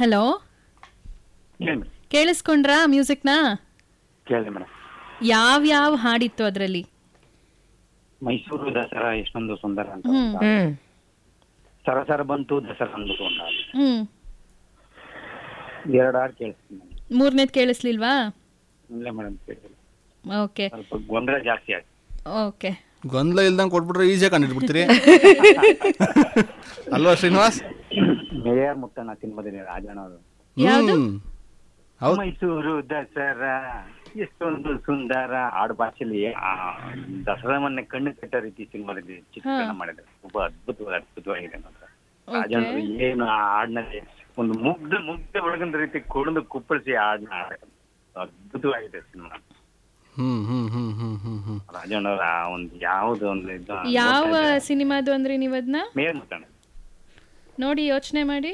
Hello ಹೇಳಿ madam ಕೇಳಿಸ್ಕೊಂಡ್ರಾ ಮ್ಯೂಸಿಕ್ನ ಕೇಳಿದೆ madam ಯಾವ ಯಾವ ಹಾಡಿತ್ತು ಅದರಲ್ಲಿ ಮೈಸೂರು ದಸರಾ ಎಷ್ಟೊಂದು ಸುಂದರ ಅಂತ ಹ್ಮ್. ಒಂದು ಹಾಡು. ಹ್ಮ್ ಸರಸರ ಬಂತು ದಸರಾ ಅಂದ್ಬಿಟ್ಟು ಒಂದು ಹಾಡು. ಹ್ಮ್ ಎರಡು ಹಾಡು ಕೇಳಿಸ್ತೀನಿ ಮೇಡಮ್ ಮೂರನೇದ್ ಕೇಳಿಸ್ಲಿಲ್ವಾ ಇಲ್ಲ ಮೇಡಮ್ ಕೇಳಿಲ್ಲ ಓಕೆ ಸ್ವಲ್ಪ ಗೊಂದಲ ಜಾಸ್ತಿ ಆಯ್ತು ಓಕೆ ಗೊಂದಲ ಇಲ್ದಂಗೆ ಕೊಟ್ಬಿಟ್ರೆ ಈಸಿಯಾಗಿ ಕಂಡಿಡ್ಬಿಡ್ತೀರಿ ಅಲ್ವಾ ಶ್ರೀನಿವಾಸ್ ಮೇಯರ್ ಮುತ್ತಣ್ಣ ಸಿನಿಮಾದಲ್ಲಿ ರಾಜಣ್ಣ ಅವರು ಯಾವ್ದು? ಹ್ಮ್ ಹೌದು ಮೈಸೂರು ದಸರಾ ಎಷ್ಟೊಂದು ಸುಂದರ ಆಡು ಭಾಷೆಯಲ್ಲಿ ಆ ದಸರಾವನ್ನ ಕಣ್ಣು ಕಟ್ಟ ರೀತಿ ಸಿನಿಮಾದಲ್ಲಿ ಚಿತ್ರೀಕರಣ ಮಾಡಿದ್ದಾರೆ ತುಂಬಾ ಅದ್ಭುತವಾದ ಅದ್ಭುತವಾಗಿದೆ ಮಾತ್ರ ರಾಜಣ್ಣ ಅವರು ಏನು ಆ ಹಾಡಿನಲ್ಲಿ ಒಂದು ಮುಗ್ಧ ಮುಗ್ಧ ಒಳಗಂದ ರೀತಿ ಕುಡಿದು ಕುಪ್ಪಳಿಸಿ ಹಾಡನ್ನ ಹಾಡಿದ್ದಾರೆ. ಅದ್ಭುತವಾಗಿದೆ ಸಿನಿಮಾ ಹ್ಮ್ ಹ್ಮ್ ಹ್ಮ್ ಹ್ಮ್ ಹ್ಮ್ ಹ್ಮ್ ರಾಜಣ್ಣ ಅವರ ಒಂದು ಯಾವ್ದು ಒಂದು ಇದು ಯಾವ ಸಿನಿಮಾದು ಅಂದ್ರೆ ನೀವು ಅದನ್ನ ಮೇಯರ್ ಮುತ್ತಣ್ಣ ನೋಡಿ ಯೋಚನೆ ಮಾಡಿ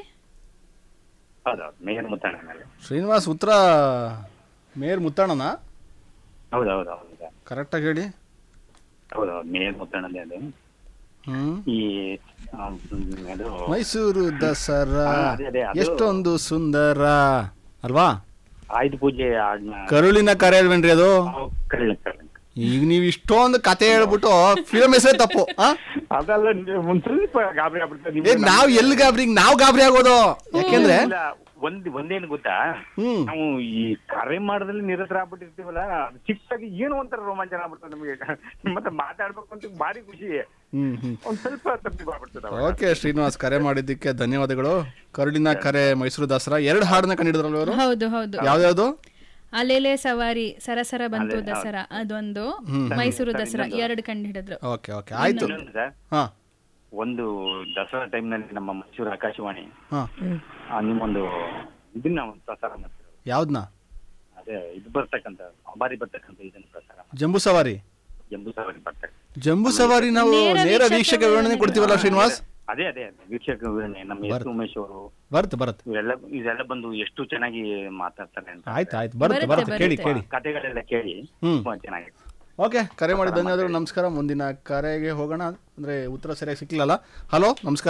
ಹೌದೌದು ಮೇಯರ್ ಮುತ್ತಣ್ಣ ಮೇಲೆ ಶ್ರೀನಿವಾಸ್ ಉತ್ತರ ಮೇಯರ್ ಮುತ್ತಣ್ಣನ ಹೌದೌದು ಹೌದು ಕರೆಕ್ಟಾಗಿ ಹೇಳಿ ಹೌದೌದು ಮೇಯರ್ ಮುತ್ತಣ್ಣದೇ ಅದು ಹ್ಮ್ ಈ ಆ, ಹ್ಮ್, ಅದು ಮೈಸೂರು ದಸರಾ ಹಾ, ಅದೇ, ಅದೇ, ಅದು- ಎಷ್ಟೊಂದು ಸುಂದರ ಅಲ್ವಾ ಆಯುಧ ಪೂಜೆ ಹಾಡ್ನ ಕರುಳಿನ ಕರೆ ಅಲ್ವೇನ್ರಿ ಅದು ಕಳ್ಳ ಕಳ್ಳ ಈಗ ನೀವು ಇಷ್ಟೊಂದು ಕತೆ ಹೇಳ್ಬಿಟ್ಟು ಫಿಲಮ್ ಹೆಸರೇ ತಪ್ಪು ಆ? ಅದೆಲ್ಲ ನೀವು ಒಂದ್ ಸ್ವಲ್ಪ ಗಾಬರಿ ಆಗ್ಬಿಡ್ತದೆ ಏ ನಾವ್ ಎಲ್ಲಿ ಗಾಬರಿ ನಾವ್ ಗಾಬರಿ ಆಗೋದು ಯಾಕೆಂದ್ರೆ ಇಲ್ಲ, ಒಂದ್ ಒಂದೇನು ಗೊತ್ತಾ ಹ್ಮ್ ನಾವು ಈ ಕರೆ ಮಾಡೋದ್ರಲ್ಲಿ ನಿರತರ ಆಗ್ಬಿಟ್ಟಿರ್ತೀವಲ್ಲ ಅದು ಚಿಕ್ಕದಾಗಿ ಏನೋ ಒಂಥರ ರೋಮಾಂಚನ ಆಗ್ಬಿಡ್ತದೆ ನಮಗೆ ಮತ್ತೆ ಮಾತಾಡ್ಬೇಕು ಅಂತ ಭಾರಿ ಖುಷಿ ಹ್ಮ್ ಹ್ಮ್ ಒಂದ್ ಸ್ವಲ್ಪ ತಪ್ಪಿ ಆಗ್ಬಿಡ್ತದೆ ಅವಾಗ. ಓಕೆ ಶ್ರೀನಿವಾಸ್ ಕರೆ ಮಾಡಿದ್ದಕ್ಕೆ ಧನ್ಯವಾದಗಳು ಕರುಳಿನ ಕರೆ ಮೈಸೂರು ದಸರಾ ಎರಡು ಹಾಡನ್ನ ಕಂಡಿಡಿದ್ರಲ್ಲ ಅವರು ಹೌದು ಹೌದು ಯಾವ್ದ್ಯಾವ್ದು ಅಲೆಲೆ ಸವಾರಿ ಸರಸರ ಬಂತು ದಸರಾ ಅದೊಂದು ಮೈಸೂರು ದಸರಾ ಎರಡು ಕಂಡು ಹಿಡಿದ್ರು ಓಕೆ ಓಕೆ ಆಯ್ತು ಇನ್ನೊಂದು ಸರ್ ಹಾ ಒಂದು ದಸರಾ ಟೈಮ್ನಲ್ಲಿ ನಮ್ಮ ಮೈಸೂರು ಆಕಾಶವಾಣಿ ಹಾ ಆ, ನಿಮ್ಮೊಂದು ಇದನ್ನ ಒಂದು ಪ್ರಸಾರ ಮಾಡ್ತಾರೆ ಯಾವ್ದನ್ನ ಅದೇ ಇದು ಬರ್ತಕ್ಕಂಥ ಅಂಬಾರಿ ಬರ್ತಕ್ಕಂಥ ಇದನ್ನ ಪ್ರಸಾರ ಮಾಡಿ ಜಂಬೂ ಸವಾರಿ ಜಂಬೂ ಸವಾರಿ ಬರ್ತಕ್ಕ ಜಂಬೂ ಸವಾರಿ ನಾವು ನೇರ ವೀಕ್ಷಕ ವಿವರಣೆ ಕೊಡ್ತೀವಲ್ಲ ಶ್ರೀನಿವಾಸ್ ಅದೇ ಅದೇ ವೀಕ್ಷಕ ವಿವರಣೆ ನಮ್ಮ ಎಸ್ ಉಮೇಶ್ ಅವರು ಬರುತ್ತೆ ಬರುತ್ತೆ ಇವೆಲ್ಲ ಇದೆಲ್ಲ ಬಂದು ಎಷ್ಟು ಚೆನ್ನಾಗಿ ಮಾತಾಡ್ತಾರೆ ಅಂತ ಆಯ್ತು ಆಯ್ತು ಬರುತ್ತೆ ಬರುತ್ತೆ, ಬರುತ್ತೆ ಕೇಳಿ ಕೇಳಿ ಕಥೆಗಳೆಲ್ಲ ಕೇಳಿ ಹ್ಮ್. ತುಂಬಾ ಚೆನ್ನಾಗಿದೆ ಓಕೆ ಕರೆ ಮಾಡಿ ಧನ್ಯವಾದಗಳು ನಮಸ್ಕಾರ ಮುಂದಿನ ಕರೆಗೆ ಹೋಗೋಣ ಅಂದ್ರೆ ಉತ್ತರ ಸರಿಯಾಗಿ ಸಿಕ್ಲಿಲ್ಲ ಹಲೋ ನಮಸ್ಕಾರ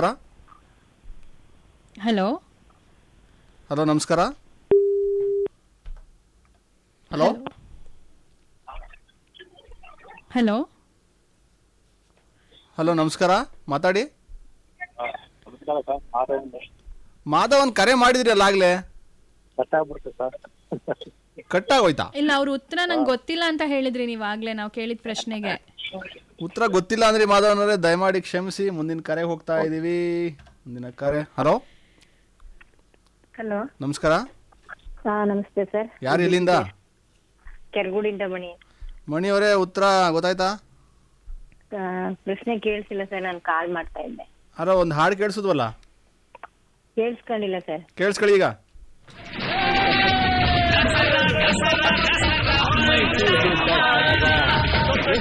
ಹಲೋ ಹಲೋ ನಮಸ್ಕಾರ ಹಲೋ ಹಲೋ ಹಲೋ ನಮಸ್ಕಾರ ಮಾತಾಡಿ ಮಾಧವನ್ ಕರೆ ಮಾಡಿದ್ರಿ ಅಲ್ಲ ಆಗ್ಲೇ ಕಟ್ಟಾಗೋಯ್ತಾ ಇಲ್ಲ ಅವ್ರ ಉತ್ತರ ನಂಗೆ ಗೊತ್ತಿಲ್ಲ ಅಂತ ಹೇಳಿದ್ರಿ ನೀವು ಆಗ್ಲೇ ನಾವು ಕೇಳಿದ ಪ್ರಶ್ನೆಗೆ ಉತ್ತರ ಗೊತ್ತಿಲ್ಲ ಅಂದ್ರೆ ಮಾಧವನವರೇ ದಯಮಾಡಿ ಕ್ಷಮಿಸಿ ಮುಂದಿನ ಕರೆ ಹೋಗ್ತಾ ಇದೀವಿ ಮುಂದಿನ ಕರೆ ಹಲೋ ಹಲೋ ನಮಸ್ಕಾರ ಹಾ ನಮಸ್ತೆ ಸರ್ ಯಾರು ಎಲ್ಲಿಂದ ಕೆರಗುಡಿಂದ ಮಣಿ ಮಣಿಯವರೇ ಉತ್ತರ ಗೊತ್ತಾಯ್ತಾ ಆ, ಪ್ರಶ್ನೆ ಕೇಳಿಸಿಲ್ಲ ಸರ್ ನಾನು ಕಾಲ್ ಮಾಡ್ತಾ ಇದ್ದೆ ಅರೋ ಒಂದು ಹಾಡು ಕೇಳಿಸಿದ್ವಲ್ಲ ಕೇಳಿಸ್ಕೊಂಡಿಲ್ಲ ಸರ್ ಕೇಳಿಸ್ಕೊಳ್ಳಿ ಈಗ